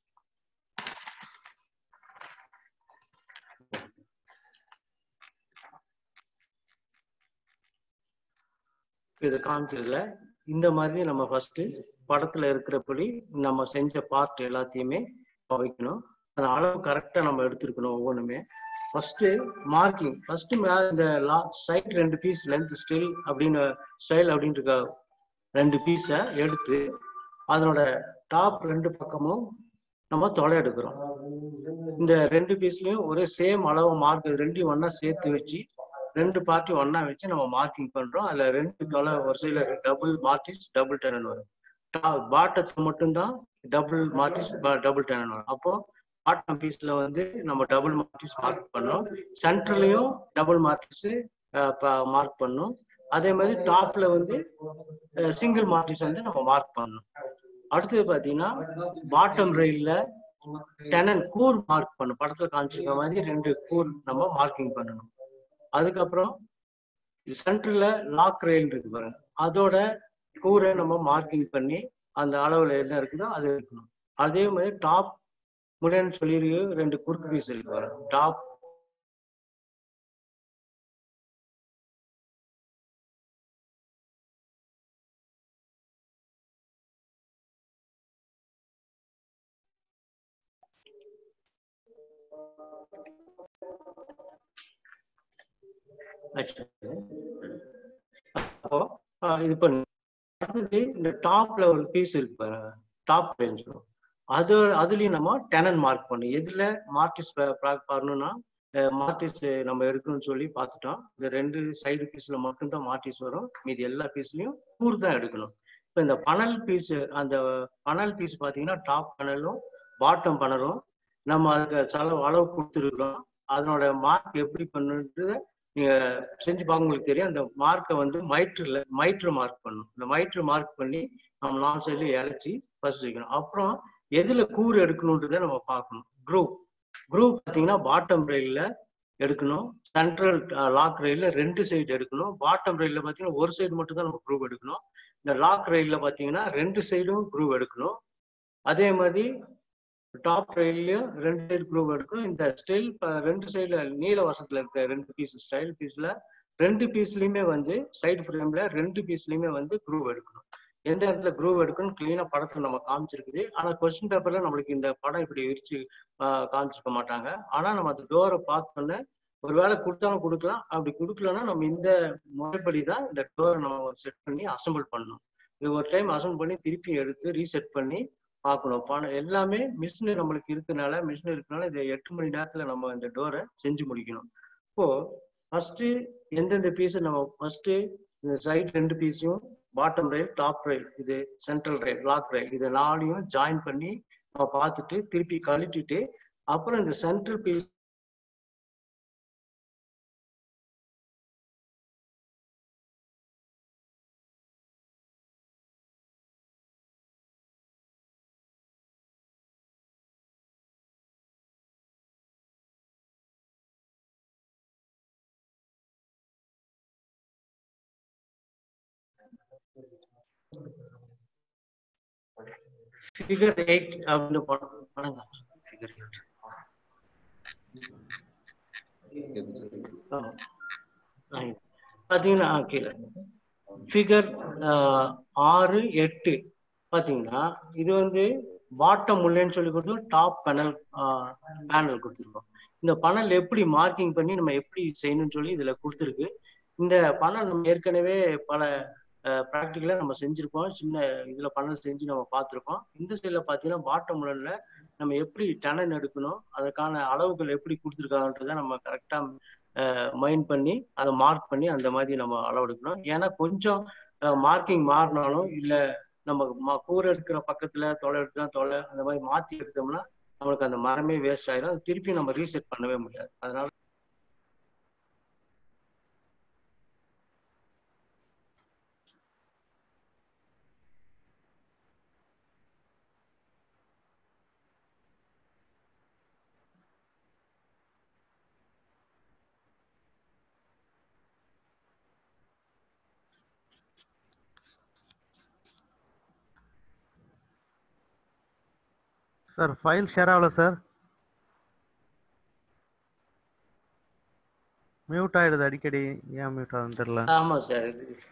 Speaker 1: இது காமிச்சதுல இந்த மாதிரி நம்ம ஃபர்ஸ்ட் படத்துல இருக்கிறபடி நம்ம செஞ்ச பார்ட் எல்லாத்தையுமே வைக்கணும் அந்த அளவு கரெக்டா நம்ம எடுத்திருக்கணும் ஒவ்வொன்றுமே ஃபர்ஸ்ட் மார்க்கிங் ஃபர்ஸ்ட் மேல இந்த லா சைட் ரெண்டு பீஸ் லென்த் ஸ்டில் அப்படின்னு ஸ்டைல் அப்படின்னு இருக்க ரெண்டு பீஸை எடுத்து அதனோட டாப் ரெண்டு பக்கமும் நம்ம தொலை எடுக்கிறோம் இந்த ரெண்டு பீஸ்லயும் ஒரே சேம் அளவு மார்க் ரெண்டையும் ஒண்ணா சேர்த்து வச்சு ரெண்டு பார்ட்டியும் ஒண்ணா வச்சு நம்ம மார்க்கிங் பண்றோம் அதுல ரெண்டு தொலை ஒரு சைடுல டபுள் மார்டிஸ் டபுள் டெனன் வரும் பாட்டத்துல மட்டும்தான் டபுள் மார்டிஸ் டபுள் டெனன் வரும் அப்போ பாட்டம் பீஸ்ல வந்து நம்ம டபுள் மார்டிஸ் மார்க் பண்ணோம் சென்டர்லயும் டபுள் மார்டிஸ் மார்க் பண்ணோம் அதே மாதிரி டாப்ல வந்து சிங்கிள் மார்டிஸ் வந்து நம்ம மார்க் பண்ணணும் அடுத்தது பாத்தீங்கன்னா பாட்டம் ரெயில்ல டெனன் கூர் மார்க் பண்ணும் படத்துல காமிச்சிருக்க மாதிரி ரெண்டு கூர் நம்ம மார்க்கிங் பண்ணணும் அதுக்கப்புறம் சென்டர்ல லாக் ரெயில் இருக்கு பாருங்க அதோட கூரை நம்ம மார்க்கிங் பண்ணி அந்த அளவுல என்ன இருக்குதோ அது இருக்கணும் அதே மாதிரி டாப் முன்னாடி சொல்லியிருக்கு ரெண்டு குறுக்கு பீஸ் இருக்கு பாருங்க டாப் அப்போ ஆஹ் இது பண்ணு அடுத்தது இந்த டாப்ல ஒரு பீஸ் இருக்கு பாருங்க டாப் ரேஞ்ச் அது அதுலயும் நம்ம டெனன் மார்க் பண்ணும் எதுல மார்டிஸ் பண்ணணும்னா மார்டிஸ் நம்ம எடுக்கணும்னு சொல்லி பார்த்துட்டோம் இந்த ரெண்டு சைடு பீஸ்ல மட்டும்தான் மார்டிஸ் வரும் மீதி எல்லா பீஸ்லயும் கூர் தான் எடுக்கணும் இப்போ இந்த பனல் பீஸ் அந்த பனல் பீஸ் பார்த்தீங்கன்னா டாப் பனலும் பாட்டம் பனலும் நம்ம அதுக்கு செலவு அளவு கொடுத்துருக்குறோம் அதனோட மார்க் எப்படி பண்ணுன்றது நீங்க செஞ்சு பார்க்க உங்களுக்கு தெரியும் அந்த மார்க்கை வந்து மைட்ரில் மைட்ரு மார்க் பண்ணணும் இந்த மைட்ரு மார்க் பண்ணி நம்ம நாலு சைடுல இழைச்சி ஃபர்ஸ்ட் வைக்கணும் அப்புறம் எதுல கூறு எடுக்கணுன்றதை நம்ம பார்க்கணும் குரூப் குரூப் பார்த்தீங்கன்னா பாட்டம் ரயில்ல எடுக்கணும் சென்ட்ரல் லாக் ரயில்ல ரெண்டு சைடு எடுக்கணும் பாட்டம் ரயில்ல பார்த்தீங்கன்னா ஒரு சைடு மட்டும் தான் நம்ம குரூப் எடுக்கணும் இந்த லாக் ரயில்ல பார்த்தீங்கன்னா ரெண்டு சைடும் குரூப் எடுக்கணும் அதே மாதிரி டாப் ரயில்லையும் ரெண்டு சைடு குரூப் எடுக்கணும் இந்த ஸ்டைல் ரெண்டு சைடுல நீல வசத்துல இருக்க ரெண்டு பீஸ் ஸ்டைல் பீஸ்ல ரெண்டு பீஸ்லயுமே வந்து சைடு ஃப்ரேம்ல ரெண்டு பீஸ்லயுமே வந்து குரூப் எடுக்கணும் எந்த இடத்துல குரூப் எடுக்கணும் கிளீனா படத்துல நம்ம காமிச்சிருக்குது ஆனா கொஸ்டின் பேப்பர்ல நம்மளுக்கு இந்த படம் இப்படி விரிச்சு காமிச்சிருக்க மாட்டாங்க ஆனா நம்ம அந்த டோரை பார்த்தோன்னே ஒருவேளை கொடுத்தாலும் கொடுக்கலாம் அப்படி கொடுக்கலன்னா நம்ம இந்த முறைப்படி தான் இந்த டோரை நம்ம செட் பண்ணி அசம்பிள் பண்ணணும் இது ஒரு டைம் அசம்பிள் பண்ணி திருப்பி எடுத்து ரீசெட் பண்ணி பார்க்கணும் பணம் எல்லாமே மிஷின் நம்மளுக்கு இருக்கனால மிஷின் இருக்கனால இதை எட்டு மணி நேரத்துல நம்ம இந்த டோரை செஞ்சு முடிக்கணும் இப்போ ஃபர்ஸ்ட் எந்தெந்த பீஸ் நம்ம ஃபர்ஸ்ட் இந்த சைட் ரெண்டு பீஸையும் பாட்டம் ரயில் டாப் ரயில் இது சென்ட்ரல் ரயில் லாக் ரயில் இது நாலையும் ஜாயின் பண்ணி நம்ம பார்த்துட்டு திருப்பி கழட்டிட்டு அப்புறம் இந்த சென்ட்ரல் பீஸ் ஃபிகர் எயிட் அப்படின்னு படம் ஃபிகர் எயிட் ஆமா. ஆ, பாத்தீங்கன்னா ஆ, கீழே ஃபிகர் ஆறு எட்டு பாத்தீங்கன்னா இது வந்து பாட்டம் உள்ளேன்னு சொல்லி கொடுத்தோம் டாப் பேனல் பேனல் கொடுத்துருக்கோம் இந்த பனல் எப்படி மார்க்கிங் பண்ணி நம்ம எப்படி செய்யணும்னு சொல்லி இதுல கொடுத்துருக்கு இந்த பனல் நம்ம ஏற்கனவே பல ப்ராக்டிக்கலா நம்ம செஞ்சிருக்கோம் சின்ன இதுல பனல் செஞ்சு நம்ம பார்த்துருக்கோம் இந்த சைட்ல பாத்தீங்கன்னா பாட்டம் உள்ளன்ல நம்ம எப்படி டனன் எடுக்கணும் அதுக்கான அளவுகள் எப்படி கொடுத்துருக்காங்கன்றத நம்ம கரெக்டா மைண்ட் பண்ணி அதை மார்க் பண்ணி அந்த மாதிரி நம்ம அளவு எடுக்கணும் ஏன்னா கொஞ்சம் மார்க்கிங் மாறினாலும் இல்ல நம்ம ம- கூரை எடுக்கிற பக்கத்துல தொலை எடுக்கிற தொலை அந்த மாதிரி மாத்தி எடுத்தோம்னா நம்மளுக்கு அந்த மரமே வேஸ்ட் ஆயிடும் அது திருப்பி நம்ம ரீசெட் பண்ணவே முடியாது அதனால
Speaker 3: சார் ஃபைல் ஷேர் ஆகல சார் மியூட் ஆயிடுது அடிக்கடி ஏன் மியூட் ஆகுதுன்னு தெரியல
Speaker 1: ஆமா சார்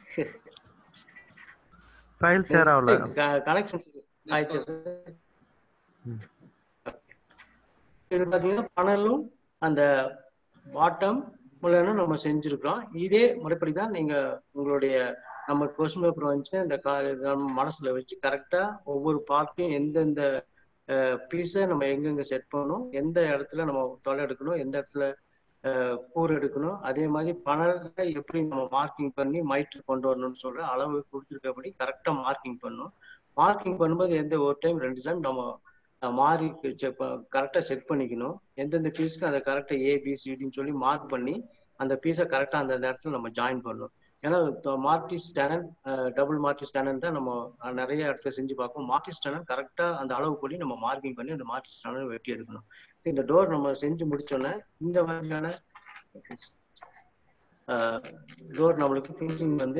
Speaker 3: ஃபைல் ஷேர் ஆகல
Speaker 1: கனெக்ஷன் ஆயிடுச்சு சார்
Speaker 3: ம்.
Speaker 1: இது பாத்தீங்கன்னா பனலும் அந்த பாட்டம் மூலனும் நம்ம செஞ்சிருக்கிறோம் இதே முறைப்படி தான் நீங்க உங்களுடைய நம்ம கொஸ்டின் பேப்பர் வந்துச்சு அந்த கா நம்ம மனசுல வச்சு கரெக்டா ஒவ்வொரு பார்ட்டையும் எந்தெந்த பீஸை நம்ம எங்கெங்க செட் பண்ணணும் எந்த இடத்துல நம்ம தொலை எடுக்கணும் எந்த இடத்துல அஹ், கூறு எடுக்கணும் அதே மாதிரி பணத்தை எப்படி நம்ம மார்க்கிங் பண்ணி மைட்டு கொண்டு வரணும்னு சொல்ற அளவு கொடுத்துருக்கபடி கரெக்டா மார்க்கிங் பண்ணணும் மார்க்கிங் பண்ணும்போது எந்த ஒரு டைம் ரெண்டு டைம் நம்ம அஹ், மாறி செக் கரெக்டா செக் பண்ணிக்கணும் எந்தெந்த பீஸ்க்கு அதை கரெக்டா ஏ பி சிடின்னு சொல்லி மார்க் பண்ணி அந்த பீஸை கரெக்டா அந்த இடத்துல நம்ம ஜாயின் பண்ணணும் ஏன்னா mortise tenon double mortise tenon தான் நம்ம அஹ், நிறைய இடத்துல செஞ்சு பார்ப்போம் மார்டிஸ் டேனன் கரெக்டா அந்த அளவு படி நம்ம மார்க்கிங் பண்ணி அந்த மார்டிஸ் டேனன் வெட்டி எடுக்கணும் இந்த டோர் நம்ம செஞ்சு முடிச்சோன்னே இந்த மாதிரியான டோர் நம்மளுக்கு ஃபினிஷிங் வந்து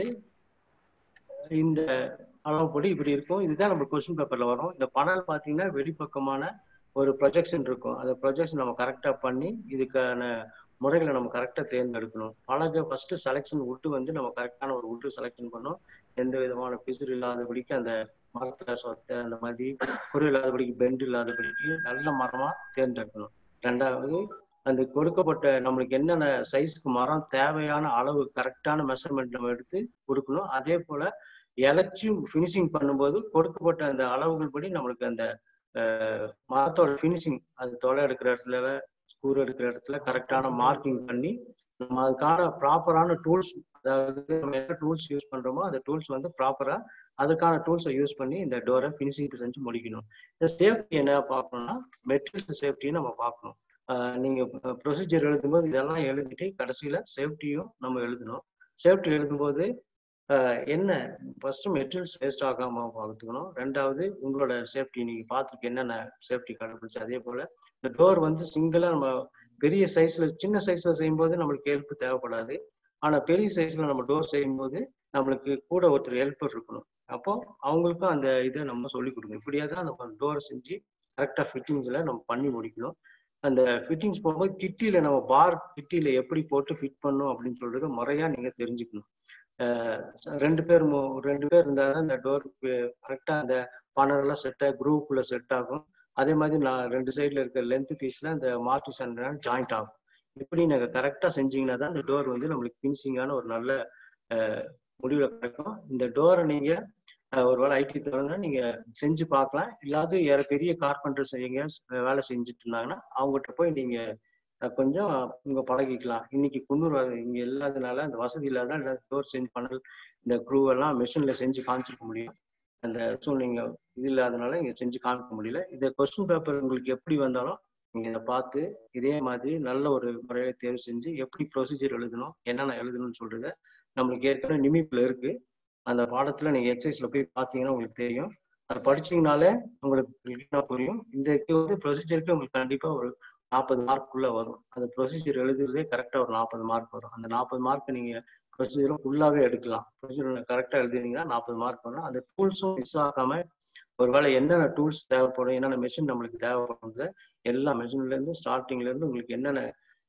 Speaker 1: இந்த அளவுப்படி இப்படி இருக்கும் இதுதான் நம்ம கொஸ்டின் பேப்பர்ல வரும் இந்த பனல் பாத்தீங்கன்னா வெளிப்பக்கமான ஒரு ப்ரொஜெக்ஷன் இருக்கும் அந்த ப்ரொஜெக்ஷன் நம்ம கரெக்டா பண்ணி இதுக்கான முறைகளை நம்ம கரெக்டா தேர்ந்தெடுக்கணும் பலகை ஃபர்ஸ்ட் செலெக்ஷன் உட்டு வந்து நம்ம கரெக்டான ஒரு உட்டு செலெக்ஷன் பண்ணோம் எந்த விதமான பிசுறு இல்லாதபடிக்கு அந்த மரத்துல சொத்தை அந்த மாதிரி குறை இல்லாதபடிக்கு பெண்ட் இல்லாதபடிக்கு நல்ல மரமா தேர்ந்தெடுக்கணும் ரெண்டாவது அந்த கொடுக்கப்பட்ட நம்மளுக்கு என்னென்ன சைஸ்க்கு மரம் தேவையான அளவு கரெக்டான மெஷர்மெண்ட் நம்ம எடுத்து கொடுக்கணும் அதே போல இலைச்சி ஃபினிஷிங் பண்ணும்போது கொடுக்கப்பட்ட அந்த அளவுகள் படி நம்மளுக்கு அந்த அஹ், மரத்தோட ஃபினிஷிங் அது தொலை எடுக்கிற இடத்துல ஸ்கூர் எடுக்கிற இடத்துல கரெக்டான மார்க்கிங் பண்ணி நம்ம அதுக்கான ப்ராப்பரான டூல்ஸ் அதாவது நம்ம என்ன டூல்ஸ் யூஸ் பண்றோமோ அந்த டூல்ஸ் வந்து ப்ராப்பரா அதுக்கான டூல்ஸை யூஸ் பண்ணி இந்த டோரை ஃபினிஷிங் செஞ்சு முடிக்கணும் இந்த சேஃப்டி என்ன பார்க்கணும்னா மெட்டீரியல் சேஃப்டியும் நம்ம பார்க்கணும் ஆஹ் நீங்க ப்ரொசீஜர் எழுதும்போது இதெல்லாம் எழுதிட்டு கடைசியில சேஃப்டியும் நம்ம எழுதணும் சேஃப்டி எழுதும்போது ஆஹ் என்ன ஃபர்ஸ்ட் மெட்டீரியல்ஸ் வேஸ்ட் ஆகாம பார்த்துக்கணும் ரெண்டாவது உங்களோட சேஃப்டி நீங்க பார்த்துருக்கு என்னென்ன சேஃப்டி கண்டுபிடிச்சு அதே போல இந்த டோர் வந்து சிங்கிளா நம்ம பெரிய சைஸ்ல சின்ன சைஸ்ல செய்யும்போது நம்மளுக்கு ஹெல்ப் தேவைப்படாது ஆனா பெரிய சைஸ்ல நம்ம டோர் செய்யும்போது நம்மளுக்கு கூட ஒருத்தர் ஹெல்ப்பர் இருக்கணும் அப்போ அவங்களுக்கும் அந்த இதை நம்ம சொல்லி கொடுக்கணும் இப்படியே தான் நம்ம டோர் செஞ்சு கரெக்டா ஃபிட்டிங்ஸ்ல நம்ம பண்ணி முடிக்கணும் அந்த ஃபிட்டிங்ஸ் போகும்போது கிட்டியில நம்ம பார் கிட்டியில எப்படி போட்டு ஃபிட் பண்ணும் அப்படின்னு சொல்றது முறையா நீங்க தெரிஞ்சுக்கணும் அஹ் ரெண்டு பேர் மூ- ரெண்டு பேர் இருந்தால் தான் இந்த டோர் கரெக்டா அந்த பனரெல்லாம் செட் ஆகும் குரூப்புக்குள்ள செட் ஆகும் அதே மாதிரி நான் ரெண்டு சைடுல இருக்க லென்த் பீஸ்ல அந்த மார்டிஸ் ஜாயிண்ட் ஆகும் இப்படி நீங்க கரெக்டா செஞ்சீங்கன்னா தான் இந்த டோர் வந்து நம்மளுக்கு ஃபினிஷிங்கான ஒரு நல்ல அஹ், முடிவுல கிடைக்கும் இந்த டோரை நீங்க அஹ், ஒருவேளை ஐடி தரணும்னா நீங்க செஞ்சு பார்க்கலாம் இல்லாத வேற பெரிய கார்பெண்டர் செய்யுங்க வேலை செஞ்சுட்டு இருந்தாங்கன்னா அவங்ககிட்ட போய் நீங்க அஹ், கொஞ்சம் உங்க பழகிக்கலாம் இன்னைக்கு குன்னூர் வ- இங்க இல்லாதனால அந்த வசதி இல்லாத டோர் செஞ்சு பண்ணல் இந்த க்ரூ எல்லாம் மிஷின்ல செஞ்சு காமிச்சிருக்க முடியும் அந்த சூழ்நிலை இது இல்லாதனால இங்க செஞ்சு காமிக்க முடியல இந்த கொஸ்டின் பேப்பர் உங்களுக்கு எப்படி வந்தாலும் நீங்க இதை பார்த்து இதே மாதிரி நல்ல ஒரு முறையை தேர்வு செஞ்சு எப்படி ப்ரொசீஜர் எழுதணும் என்னென்ன எழுதணும்னு சொல்றத நம்மளுக்கு ஏற்கனவே நிமிப்புல இருக்கு அந்த பாடத்துல நீங்க எக்ஸசைஸ்ல போய் பார்த்தீங்கன்னா உங்களுக்கு தெரியும் அதை படிச்சீங்கனாலே உங்களுக்கு clear ஆ புரியும் இந்த இதுக்கு வந்து ப்ரொசீஜருக்கு உங்களுக்கு கண்டிப்பா ஒரு நாற்பது மார்க்குள்ள வரும் அந்த ப்ரொசீஜர் எழுதுறதே கரெக்டா ஒரு நாற்பது மார்க் வரும் அந்த நாற்பது மார்க் நீங்க ப்ரொசீஜரும் ஃபுல்லாவே எடுக்கலாம் ப்ரொசீஜர் கரெக்டா எழுதினீங்கன்னா நாற்பது மார்க் வரும் அந்த டூல்ஸும் மிஸ் ஆகாம ஒருவேளை என்னென்ன டூல்ஸ் தேவைப்படும் என்னென்ன மெஷின் நம்மளுக்கு தேவைப்படுறது எல்லா மெஷின்ல இருந்து ஸ்டார்டிங்ல இருந்து உங்களுக்கு என்னென்ன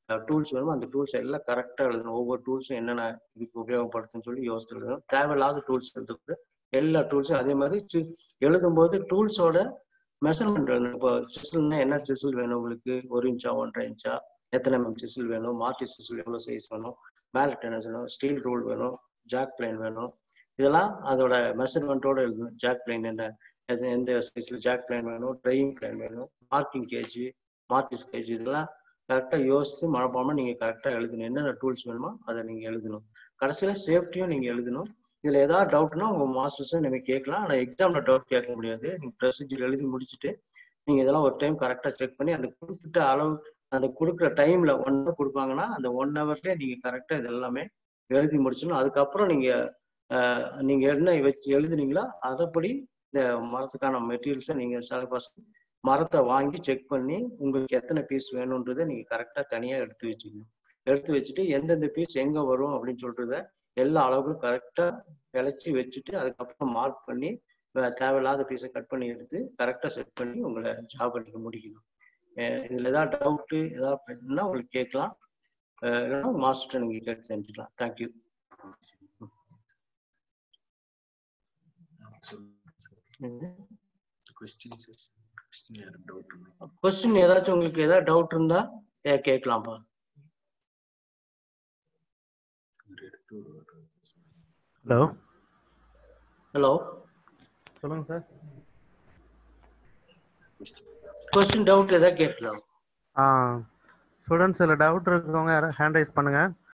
Speaker 1: டூல்ஸ் வேணுமோ அந்த டூல்ஸ் எல்லாம் கரெக்டாக எழுதணும் ஒவ்வொரு டூல்ஸும் என்னென்ன இதுக்கு உபயோகப்படுத்துன்னு சொல்லி யோசிச்சு எழுதணும் தேவையில்லாத டூல்ஸ் எழுதக்கூட எல்லா டூல்ஸும் அதே மாதிரி சி- எழுதும்போது டூல்ஸோட மெஷர்மெண்ட் வேணும் இப்போ சிசில்னா என்ன சிசில் வேணும் உங்களுக்கு ஒரு இன்ச்சா ஒன்றரை இன்ச்சா எத்தனை எம்எம் சிசில் வேணும் மார்டி சிசில் எவ்வளோ சைஸ் வேணும் மேலட் என்ன வேணும் ஸ்டீல் ரூல் வேணும் ஜாக் பிளைன் வேணும் இதெல்லாம் அதோட மெஷர்மெண்ட்டோட எழுதணும் ஜாக் பிளைன் என்ன எது- எந்த சைஸ்ல ஜாக் பிளைன் வேணும் ட்ரையிங் பிளைன் வேணும் மார்க்கிங் கேஜ் மார்டிஸ் கேஜ் இதெல்லாம் கரெக்டாக யோசிச்சு மனப்பாம நீங்க கரெக்டாக எழுதணும் என்னென்ன டூல்ஸ் வேணுமோ அதை நீங்க எழுதணும் கடைசியில சேஃப்டியும் நீங்க எழுதணும் இதுல ஏதாவது டவுட்னா உங்க மாஸ்டர்ஸும் நீங்க கேட்கலாம் ஆனா எக்ஸாம்ல டவுட் கேட்க முடியாது நீங்க ப்ரொசீஜர் எழுதி முடிச்சுட்டு நீங்க இதெல்லாம் ஒரு டைம் கரெக்டா செக் பண்ணி அந்த குறிப்பிட்ட அளவு அந்த கொடுக்குற டைம்ல ஒன் ஹவர் கொடுப்பாங்கன்னா அந்த ஒன் ஹவர்லயே நீங்க கரெக்டா இது எல்லாமே எழுதி முடிச்சிடணும் அதுக்கப்புறம் நீங்க ஆஹ், நீங்க என்ன வச்சு எழுதுனீங்களோ அதைப்படி இந்த மரத்துக்கான மெட்டீரியல்ஸை நீங்க ஃபர்ஸ்ட் மரத்தை வாங்கி செக் பண்ணி உங்களுக்கு எத்தனை பீஸ் வேணுன்றதை நீங்க கரெக்டா தனியா எடுத்து வச்சுக்கணும் எடுத்து வச்சுட்டு எந்தெந்த பீஸ் எங்க வரும் அப்படின்னு சொல்றத எல்லா அளவுகளும் கரெக்டா இழைச்சி வச்சுட்டு அதுக்கப்புறம் மார்க் பண்ணி வே- தேவையில்லாத பீஸை கட் பண்ணி எடுத்து கரெக்டா செட் பண்ணி உங்களை ஜாப் நீங்க முடிக்கணும் அஹ் இதுல ஏதாவது டவுட்டு ஏதாவது பிரச்சனைனா உங்களுக்கு கேட்கலாம் அஹ் இல்லைன்னா மாஸ்டர் நீங்க கேட்டு தெரிஞ்சுக்கலாம் தேங்க்யூ கொஸ்டின் ஏதாச்சும் உங்களுக்கு ஏதாவது டவுட் இருந்தா ஏ- கேட்கலாம்ப்பா
Speaker 3: ஹலோ
Speaker 1: ஹலோ
Speaker 3: சொல்லுங்க சார்
Speaker 1: கொஸ்டின் டவுட் ஏதாவது கேட்கலாம்
Speaker 3: ஆ ஸ்டூடெண்ட்ஸ் இதில் டவுட் இருக்கவங்க யாரும் ஹேண்ட் ரைஸ் பண்ணுங்க